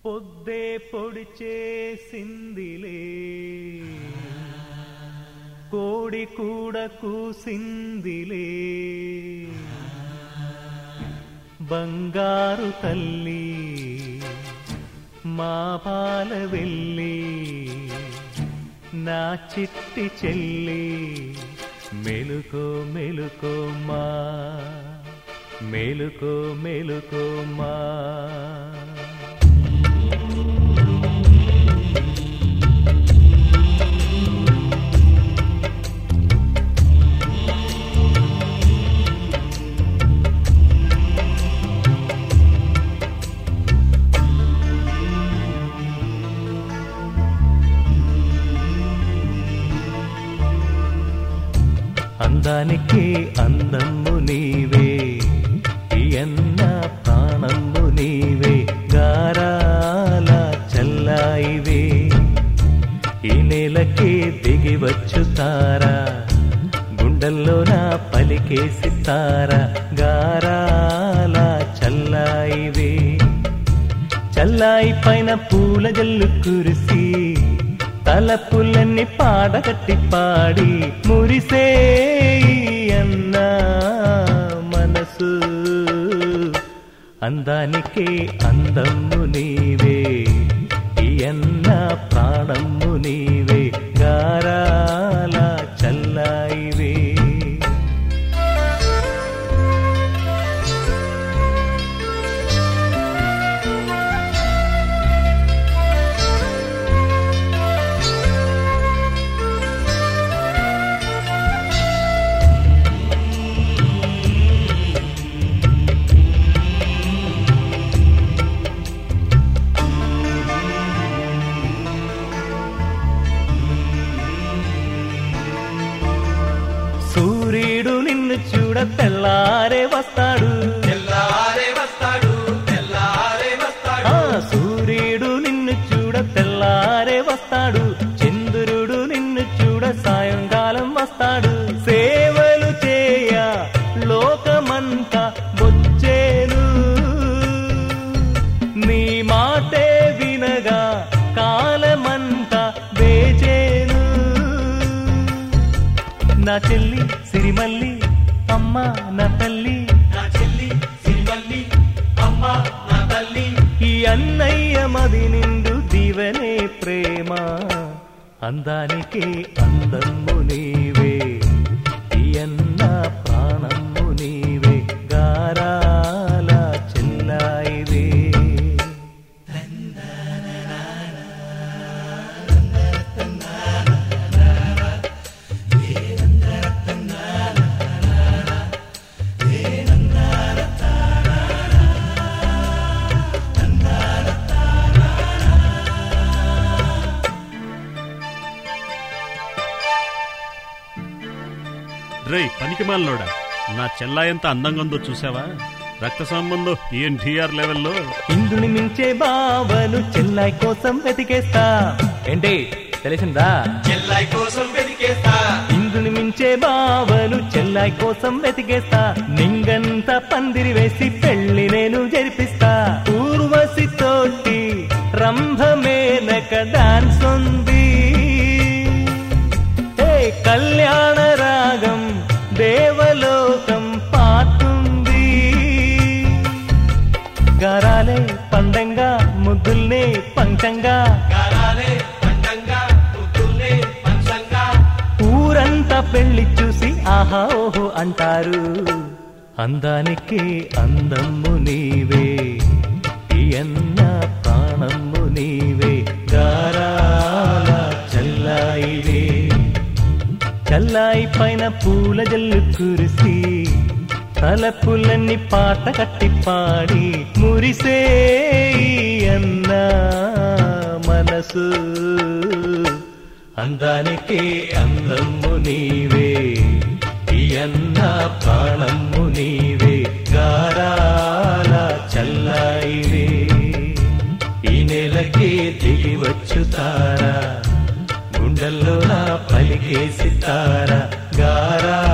పొద్దే పొడి చేసిందిలే కోడి కూడా కూసిందిలే బంగారు తల్లి మా పాల వెళ్ళి నా చిట్టి చెల్లి మెలుకో మెలుకో మా మెలుకో మెలుకో మా అందానికి అందమ్ము నీవే ఎన్న ప్రాణమ్ము నీవే గారాల చల్లాయివే ఈ నేలకి దిగి వచ్చుతారా గుండెల్లో నా పలికేసి తారా గారాల చల్లాయివే చల్లాయి పైన పూల జల్లు కురిసి తలపులన్నీ పాడగట్టి పాడి మురిసే అన్న మనసు అందానికి అందమ్ము నీవే ఈ అన్న ప్రాణమ్ము నీవే గారాల చల్లాయివే సూర్యుడు నిన్ను చూడ తెల్లారే వస్తాడు తెల్లారే వస్తాడు తెల్లారే వస్తాడు ఆ సూర్యుడు నిన్ను చూడ తెల్లారే వస్తాడు చంద్రుడు నిన్ను చూడ సాయంకాలం వస్తాడు సేవలు చేయ లోకమంతా వచ్చేను నీ మాటే వినగా కాలమంతా వేచేను నా చెల్లి సిరిమల్లి అమ్మ నా తల్లి నా చెల్లి సిరిమల్లి అమ్మ నా తల్లి ఈ అన్నయ్య మది నిండు దీవనే ప్రేమ అందానికి అందమ్ము నీవే ఈ అన్న ప్రాణమ్ము నీవే గారాల చెల్లాయివే రేయ్ పనికి మాలనోడా నా చెల్లా ఎంత అందంగా ఉందో చూసావా రక్త సంబంధం ఈఎన్టీఆర్ లెవెల్లో ఇందుని మించే బావను చెల్లాయి కోసం వెతికేస్తా ఏంటి తెలిసిందా చెల్లాయి కోసం వెతికేస్తా ఇందుని మించే బావను చెల్లాయి కోసం వెతికేస్తా నింగంత పందిరి వేసి పెళ్లి నేను జరిపిస్తా ఊర్వశి తోటి రంభమేనక డాన్స్ ఉంది ఏ కళ్యాణ రాగం దేవలోకం పాటుంది గారాలే పండంగా ముద్దుల్నే పంచంగా గారాలే పండంగా పుత్తుల్నే పంచంగా ఊరంతా పెళ్లి చూసి ఆహా ఓహో అంటారు అందానికి అందమ్ము నీవే ఈ అన్న ప్రాణమ్ము నీవే గారాల చల్లాయివే చల్లాయి పైన పూల జల్లు కురిసి తలపులన్నీ పాట కట్టి పాడి మురిసే అన్న మనసు అందానికి అందమ్ము నీవే ఈ అన్న ప్రాణమ్ము నీవే గారాల చల్లాయివే ఈ నెలకి దిగి వచ్చుతారా గుండెల్లో నా పలికేసి తారా గారా